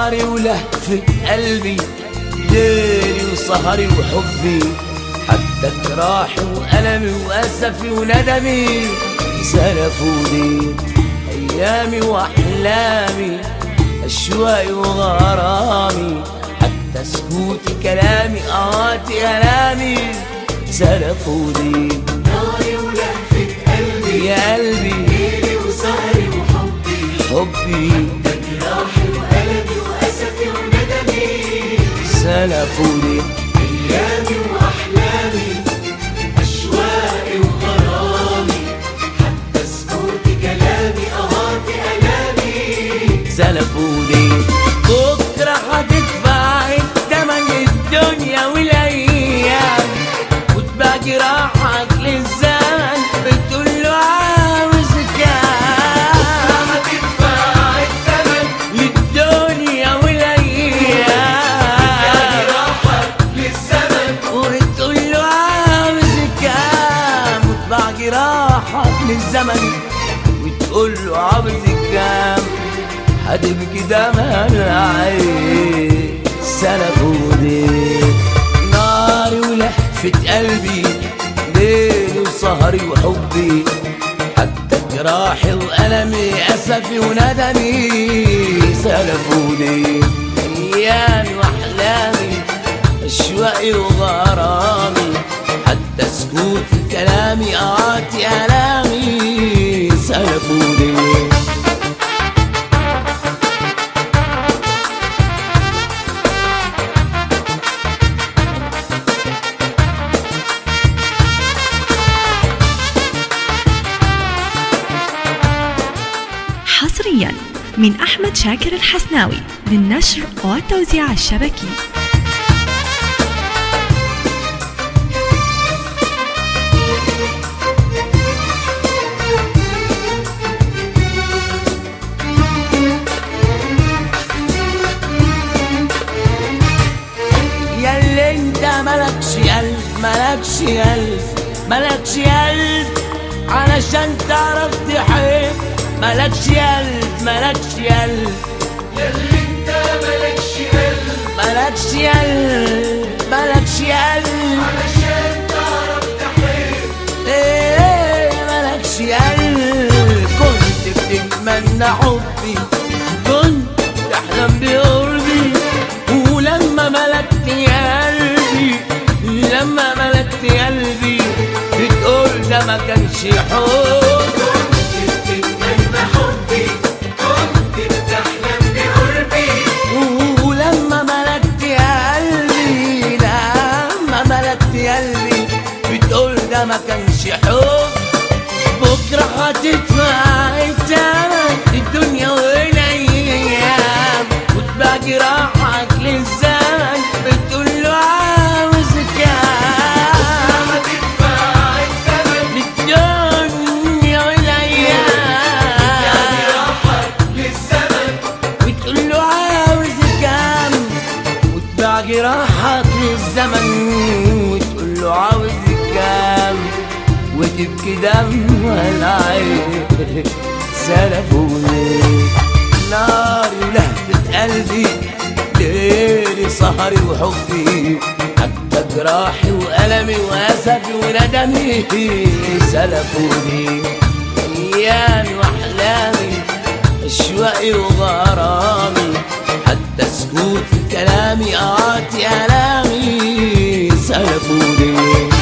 ناري ولهفة قلبي ليلي وسهري وحبي حتى جراحي وألمي وأسفي وندمي سلفوني أيامي وأحلامي أشواقي وغرامي حتى سكوتي كلامي آتي ألامي سلفوني ناري ولهفة قلبي يا قلبي ليلي وسهري وحبي حبي جراحي وألمي وأسفي وندمي سلفوني أيامي وأحلامي أشواقي وغرامي حتى سكوتي كلامي أهاتي ألامي سلفوني بكرة هتدفع التمن الدنيا والأيام وتبقى جراحك للزمن بتقول له عاوز كام هتدفع الثمن للدنيا والأيام جراحك للزمن وتقول له عاوز كام وتباع جراحك للزمن وتقول له عاوز كام هتبكي دمع العين سلفوني ناري ولهفة قلبي ليلي وسهري وحبي حتى جراحي وألمي أسفي وندمي سلفوني أيامي وأحلامي أشواقي وغرامي حتى سكوت كلامي آتي ألامي سلفوني حصريا من أحمد شاكر الحسناوي للنشر والتوزيع الشبكي ياللي انت ملكش قلب ملكش قلب ملكش قلب علشان تعرف تحب ملكش قلب ملكش قلب ياللي انت مالكش قلب ملكش قلب ملكش قلب علشان تعرف تحب ايه ملكش قلب كنت بتتمنى حبي كنت تحلم بقربي ولما ملكت قلبي لما ملكت قلبي بتقول ده ما كانش حب تتمنى حبي كنت بتحلم بقربي ولما ملكت قلبي لما ملكت قلبي بتقول ده ما كانش حب بكرة هتدفع التمن الدنيا والايام وتبقى جراحك للزمن بتقول له عاوز كام هتدفع الثمن للدنيا والايام جراحك للزمن وتقول له عاوز كام وتباع جراحك للزمن وتقول له عاوز كام وتبكي دم العين سلفوني ناري لهفة قلبي ليلي سهري وحبي حتى جراحي وألمي وأسفي وندمي سلفوني أيامي وأحلامي أشواقي وغرامي حتى سكوت كلامي آتي ألامي سلفوني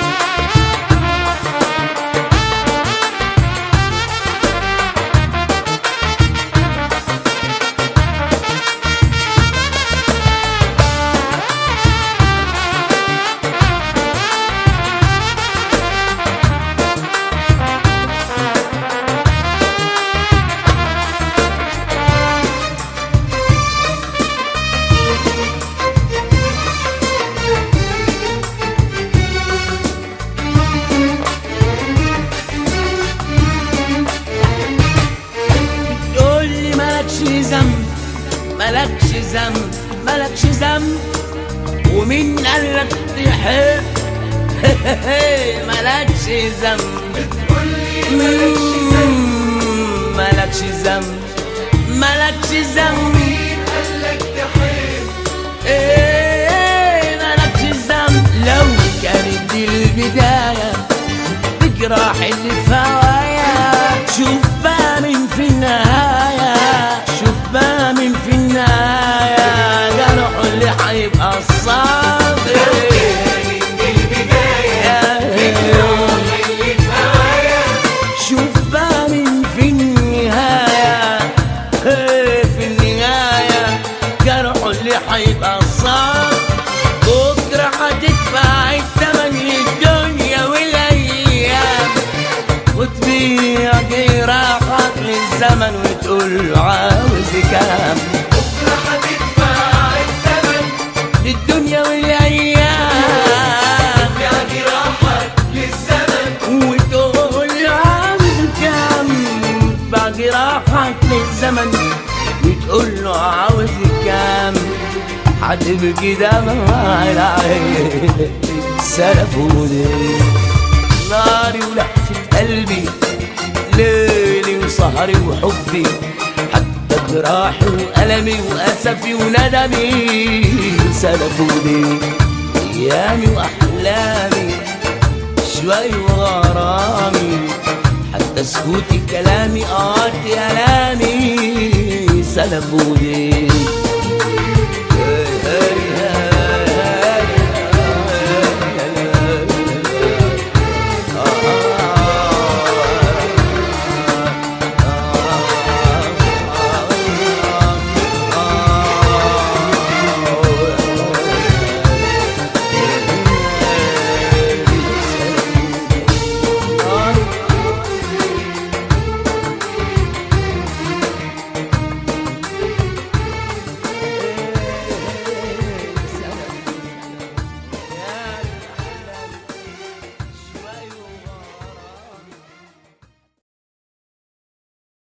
تقول لي مالكش ذنب مالكش ذنب مالكش ذنب ومين قالك تحب مالكش ذنب مم، مالكش ذنب مالكش ذنب تحب ايه مالكش ذنب لو كانت دي البداية بجراح اللي في هوايا شوف بقى من في النهاية شوف بقى من في النهاية جرح اللي هيبقى الصابر كانت دي البداية اللي في هوايا شوف بقى من في النهاية إيه في النهاية جرح اللي هيبقى صار بكرة هتدفع الثمن للدنيا والأيام وتبيع جراحك للزمن وتقول عاوز كام بكرة هتدفع الثمن للدنيا والأيام يا جراحك للزمن وتقول عاوز كام بعد راحك للزمن وتقول له عاوز كام هتبكي دمع العين سلفوني ناري ولهفة قلبي ليلي وسهري وحبي حتى جراحي وألمي وأسفي وندمي سلفوني أيامي وأحلامي شوي وغرامي حتى سكوتي كلامي قاطي ألامي سلبوني